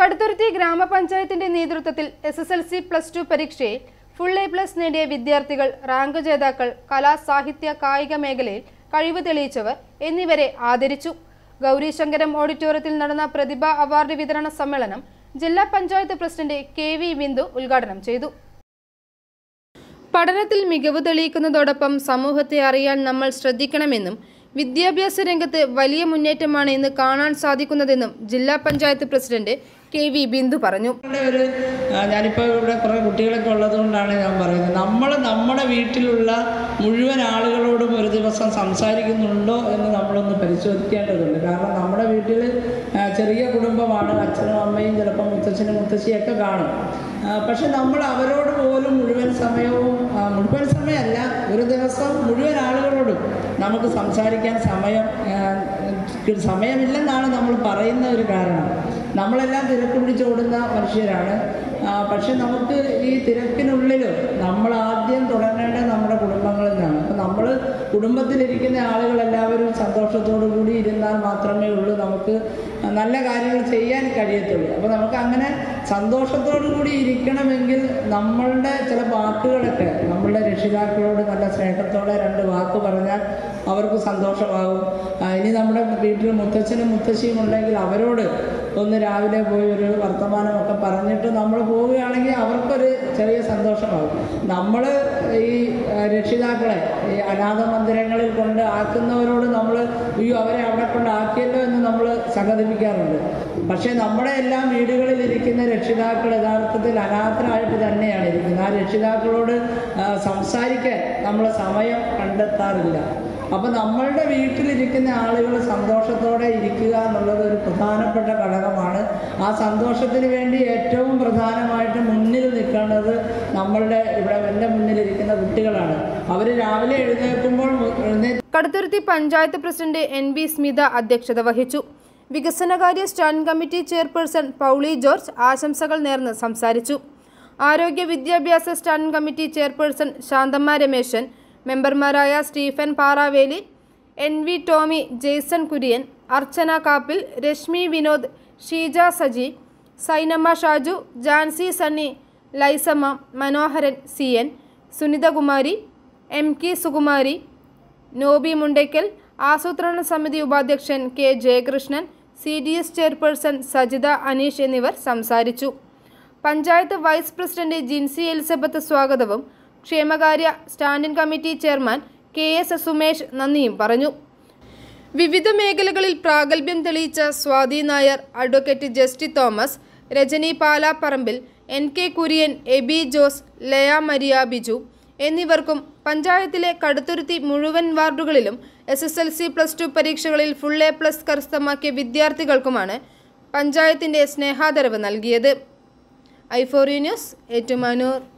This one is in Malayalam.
കടുത്തുരുത്തി ഗ്രാമപഞ്ചായത്തിന്റെ നേതൃത്വത്തിൽ S S L C plus two പരീക്ഷയിൽ ഫുൾ എ പ്ലസ് നേടിയ വിദ്യാർത്ഥികൾ റാങ്ക് ജേതാക്കൾ കലാ സാഹിത്യ കായിക മേഖലയിൽ കഴിവ് തെളിയിച്ചവർ എന്നിവരെ ആദരിച്ചു ഗൗരീശങ്കരം ഓഡിറ്റോറിയത്തിൽ നടന്ന പ്രതിഭ അവാർഡ് വിതരണ സമ്മേളനം ജില്ലാ panchayat president K V Bindu ഉദ്ഘാടനം ചെയ്തു പഠനത്തിൽ മികവ് തെളിയിക്കുന്നതോടൊപ്പം സമൂഹത്തെ അറിയാൻ നമ്മൾ ശ്രദ്ധിക്കണമെന്നും വിദ്യാഭ്യാസ രംഗത്ത് വലിയ മുന്നേറ്റമാണ് ഇന്ന് കാണാൻ സാധിക്കുന്നതെന്നും ജില്ലാ panchayat president K V Bindu പറഞ്ഞു ഇവിടെ ഒരു ആ, ഞാനിപ്പോൾ ഇവിടെ കുറേ കുട്ടികളൊക്കെ ഉള്ളത് കൊണ്ടാണ് ഞാൻ പറയുന്നത് നമ്മൾ നമ്മുടെ വീട്ടിലുള്ള മുഴുവൻ ആളുകളോടും ഒരു ദിവസം സംസാരിക്കുന്നുണ്ടോ എന്ന് നമ്മളൊന്ന് പരിശോധിക്കേണ്ടതുണ്ട് കാരണം നമ്മുടെ വീട്ടിൽ ആ, ചെറിയ കുടുംബമാണ് അച്ഛനും അമ്മയും ചിലപ്പോൾ മുത്തച്ഛനും മുത്തശ്ശിയൊക്കെ കാണും ആ, പക്ഷെ നമ്മൾ അവരോട് പോലും മുഴുവൻ സമയവും ആ, മുഴുവൻ സമയമല്ല ഒരു ദിവസം മുഴുവൻ ആളുകളോടും നമുക്ക് സംസാരിക്കാൻ സമയം ആ, സമയമില്ലെന്നാണ് നമ്മൾ പറയുന്ന ഒരു കാരണം നമ്മളെല്ലാം തിരക്ക് പിടിച്ചോടുന്ന മനുഷ്യരാണ് ആ, പക്ഷെ നമുക്ക് ഈ തിരക്കിനുള്ളിലും നമ്മൾ ആദ്യം തുടങ്ങേണ്ടത് നമ്മുടെ കുടുംബങ്ങളിൽ നിന്നാണ് അപ്പം നമ്മൾ കുടുംബത്തിലിരിക്കുന്ന ആളുകളെല്ലാവരും സന്തോഷത്തോടു കൂടി ഇരുന്നാൽ മാത്രമേ ഉള്ളൂ നമുക്ക് നല്ല കാര്യങ്ങൾ ചെയ്യാൻ കഴിയത്തുള്ളൂ അപ്പോൾ നമുക്ക് അങ്ങനെ സന്തോഷത്തോടു കൂടി ഇരിക്കണമെങ്കിൽ നമ്മളുടെ ചില വാക്കുകളൊക്കെ നമ്മളുടെ രക്ഷിതാക്കളോട് നല്ല സ്നേഹത്തോടെ രണ്ട് വാക്ക് പറഞ്ഞാൽ അവർക്ക് സന്തോഷമാകും ആ, ഇനി നമ്മുടെ വീട്ടിൽ മുത്തച്ഛനും മുത്തശ്ശിയും ഉണ്ടെങ്കിൽ അവരോട് ഒന്ന് രാവിലെ പോയി ഒരു വർത്തമാനമൊക്കെ പറഞ്ഞിട്ട് നമ്മൾ പോവുകയാണെങ്കിൽ അവർക്കൊരു ചെറിയ സന്തോഷമാകും നമ്മൾ ഈ ആ, രക്ഷിതാക്കളെ ഈ അനാഥ മന്ദിരങ്ങളിൽ കൊണ്ട് ആക്കുന്നവരോട് നമ്മൾ അയ്യോ അവരെ അവിടെ കൊണ്ട് ആക്കിയല്ലോ എന്ന് നമ്മൾ സഹതപിക്കാറുണ്ട് പക്ഷേ നമ്മുടെ എല്ലാം വീടുകളിൽ ഇരിക്കുന്ന രക്ഷിതാക്കൾ യഥാർത്ഥത്തിൽ അനാഥരായിട്ട് തന്നെയാണ് ഇരിക്കുന്നത് ആ രക്ഷിതാക്കളോട് ആ, സംസാരിക്കാൻ നമ്മൾ സമയം കണ്ടെത്താറില്ല അപ്പോൾ നമ്മളുടെ വീട്ടിലിരിക്കുന്ന ആളുകൾ സന്തോഷത്തോടെ ഇരിക്കുക എന്നുള്ളത് ഒരു പ്രധാനപ്പെട്ട ഘടകമാണ് ആ സന്തോഷത്തിന് വേണ്ടി ഏറ്റവും പ്രധാനമായിട്ട് മുന്നിൽ നിൽക്കേണ്ടത് നമ്മളുടെ ഇവിടെ എൻ്റെ മുന്നിലിരിക്കുന്ന കുട്ടികളാണ് അവർ രാവിലെ എഴുന്നേൽക്കുമ്പോൾ മു- എഴുന്നേറ്റ് Kaduthuruthy panchayat president N B Smitha അധ്യക്ഷത വഹിച്ചു വികസനകാര്യ standing committee chairperson Pauly George ആശംസകൾ നേർന്ന് സംസാരിച്ചു ആരോഗ്യ വിദ്യാഭ്യാസ standing committee chairperson Shanthamma Rameshan മെമ്പർമാരായ Stephen Paraveli N V Tommy Jaison Kurian Archana Kappil Reshmi Vinod Sheeja Saji Sainamma Shaju Jancy Sunny Laisamma Manoharan C N Sunithakumari M K Sukumari Noby Mundackal ആസൂത്രണ സമിതി ഉപാധ്യക്ഷൻ K Jayakrishnan C D S chairperson Sajitha Aneesh എന്നിവർ സംസാരിച്ചു panchayat vice president Jincy Elizabeth സ്വാഗതവും ക്ഷേമകാര്യ standing committee chairman K S Sumesh നന്ദിയും പറഞ്ഞു വിവിധ മേഖലകളിൽ പ്രാഗൽഭ്യം തെളിയിച്ച Swathi Nair advocate Justy Thomas Rajani Palapparambil N K Kurian Aby Jose Laya Maria Biju എന്നിവർക്കും പഞ്ചായത്തിലെ കടുത്തുരുത്തി മുഴുവൻ വാർഡുകളിലും S S L C plus two പരീക്ഷകളിൽ ഫുൾ എ പ്ലസ് കരസ്ഥമാക്കിയ വിദ്യാർത്ഥികൾക്കുമാണ് പഞ്ചായത്തിന്റെ സ്നേഹാദരവ് നൽകിയത് ഐഫോറി ന്യൂസ് ഏറ്റുമാനൂർ